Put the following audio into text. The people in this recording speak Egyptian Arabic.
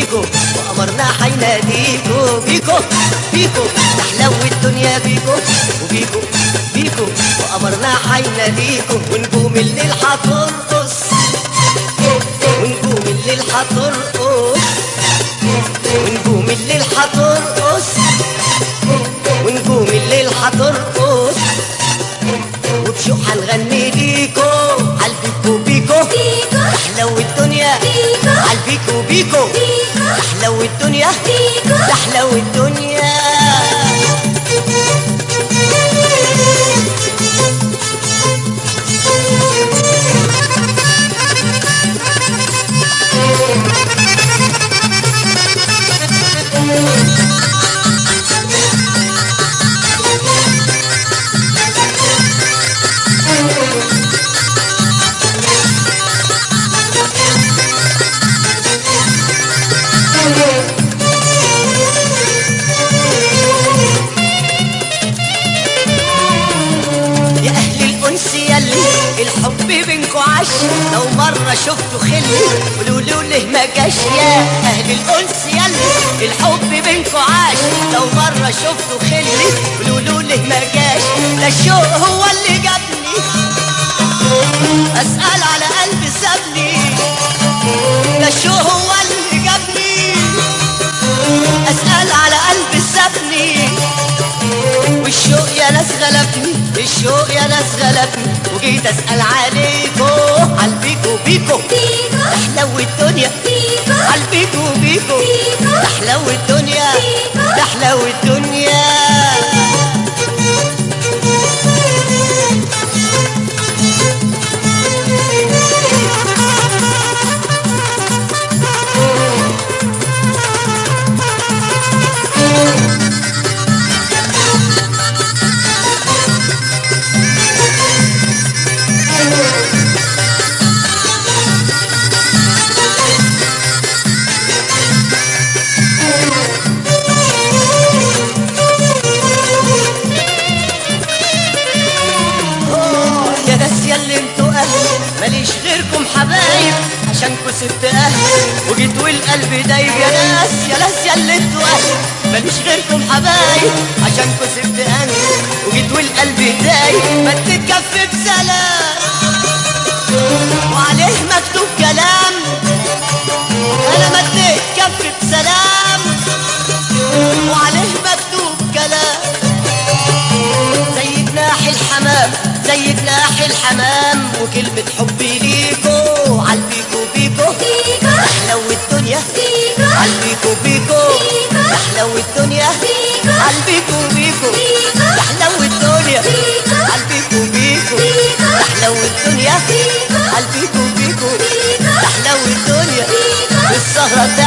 بيكو وقمرنا حيناديكو بيكو بيكو تحلو الدنيا بيكو وبيكو بيكو وقمرنا حيناديكو ونجوم الليل حترقص ونجوم الليل حترقص ونجوم الليل حترقص ونجوم الليل حترقص وبشوق هنغني ليكو عالبيكو بيكو بيكو تحلو الدنيا بيكو عالبيكو بيكو بيكو تحلو الدنيا بيكو تحلو الدنيا يا اهل الانس يلي الحب بينكو عاش لو مره شفتوا خلي قولوا له ليه ما جاش يا اهل الانس يلي الحب بينكو عاش لو مره شفتوا خلي قولوا له ليه ما جاش ده الشوق هو اللي جابني اسال على قلبي سابني ده الشوق هو اللي جابني اسال على قلبي سابني والشوق يا ناس غلبني الشوق يا ناس غلبني وجيت اسال عليكو عالبيكو بيكو بيكو تحلو الدنيا بيكو عالبيكو بيكو بيكو تحلو الدنيا بيكو تحلو الدنيا آه، يا ناس يا اللي انتوا اهل ماليش غيركم حبايب عشانكوا سبت اهل وجيت والقلب دايب يا ناس يا ناس يا اللي انتوا اهل ماليش غيركم حبايب عشانكوا سبت اهل وجيت والقلب دايب ما تتكفي بسلام وعليه مكتوب كلام انا مديت كفي بسلام وعليه مكتوب كلام زي جناح الحمام زي جناح الحمام وكلمة حبي ليكو عالبيكو بيكو بيكو تحلو الدنيا بيكو عالبيكو بيكو بيكو تحلو الدنيا بيكو عالبيكو بيكو بيكو تحلو الدنيا بيكو عالبيكو بيكو بيكو تحلو الدنيا بيكو عالبيكو بيكو بيكو تحلو الدنيا بيكو السهرة